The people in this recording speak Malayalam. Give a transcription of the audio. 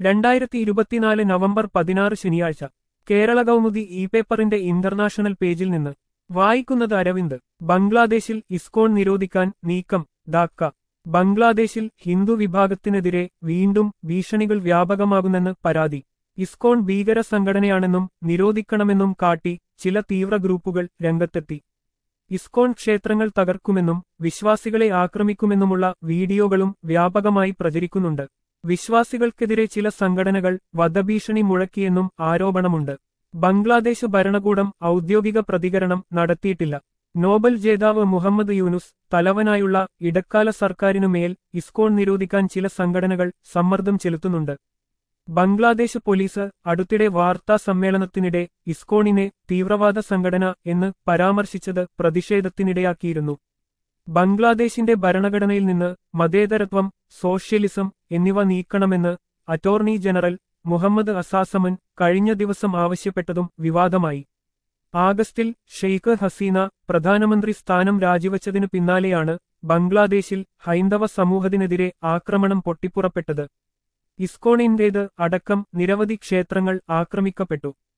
രണ്ടായിരത്തി ഇരുപത്തിനാല് നവംബർ പതിനാറ് ശനിയാഴ്ച കേരള കൗമുദി ഇ പേപ്പറിന്റെ ഇന്റർനാഷണൽ പേജിൽ നിന്ന് വായിക്കുന്നത് അരവിന്ദ് ബംഗ്ലാദേശിൽ ഇസ്കോൺ നിരോധിക്കാൻ നീക്കം ധാക്ക ബംഗ്ലാദേശിൽ ഹിന്ദു വിഭാഗത്തിനെതിരെ വീണ്ടും ഭീഷണികൾ വ്യാപകമാകുന്നെന്ന് പരാതി ഇസ്കോൺ ഭീകര സംഘടനയാണെന്നും നിരോധിക്കണമെന്നും കാട്ടി ചില തീവ്ര ഗ്രൂപ്പുകൾ രംഗത്തെത്തി ഇസ്കോൺ ക്ഷേത്രങ്ങൾ തകർക്കുമെന്നും വിശ്വാസികളെ ആക്രമിക്കുമെന്നുമുള്ള വീഡിയോകളും വ്യാപകമായി പ്രചരിക്കുന്നുണ്ട് വിശ്വാസികൾക്കെതിരെ ചില സംഘടനകൾ വധഭീഷണി മുഴക്കിയെന്നും ആരോപണമുണ്ട് ബംഗ്ലാദേശ് ഭരണകൂടം ഔദ്യോഗിക പ്രതികരണം നടത്തിയിട്ടില്ല നോബൽ ജേതാവ് മുഹമ്മദ് യൂനുസ് തലവനായുള്ള ഇടക്കാല സർക്കാരിനുമേൽ ഇസ്കോൺ നിരോധിക്കാൻ ചില സംഘടനകൾ സമ്മർദ്ദം ചെലുത്തുന്നുണ്ട് ബംഗ്ലാദേശ് പോലീസ് അടുത്തിടെ വാർത്താ സമ്മേളനത്തിനിടെ ഇസ്കോണിനെ തീവ്രവാദ സംഘടന എന്ന് പരാമർശിച്ചത് പ്രതിഷേധത്തിനിടയാക്കിയിരുന്നു ബംഗ്ലാദേശിന്റെ ഭരണഘടനയിൽ നിന്ന് മതേതരത്വം സോഷ്യലിസം എന്നിവ നീക്കണമെന്ന് അറ്റോർണി ജനറൽ മുഹമ്മദ് അസാസമൻ കഴിഞ്ഞ ദിവസം ആവശ്യപ്പെട്ടതും വിവാദമായി ആഗസ്റ്റിൽ ഷെയ്ഖ് ഹസീന പ്രധാനമന്ത്രി സ്ഥാനം രാജിവച്ചതിനു പിന്നാലെയാണ് ബംഗ്ലാദേശിൽ ഹൈന്ദവ സമൂഹത്തിനെതിരെ ആക്രമണം പൊട്ടിപ്പുറപ്പെട്ടത് ഇസ്കോണിന്റേത് അടക്കം നിരവധി ക്ഷേത്രങ്ങൾ ആക്രമിക്കപ്പെട്ടു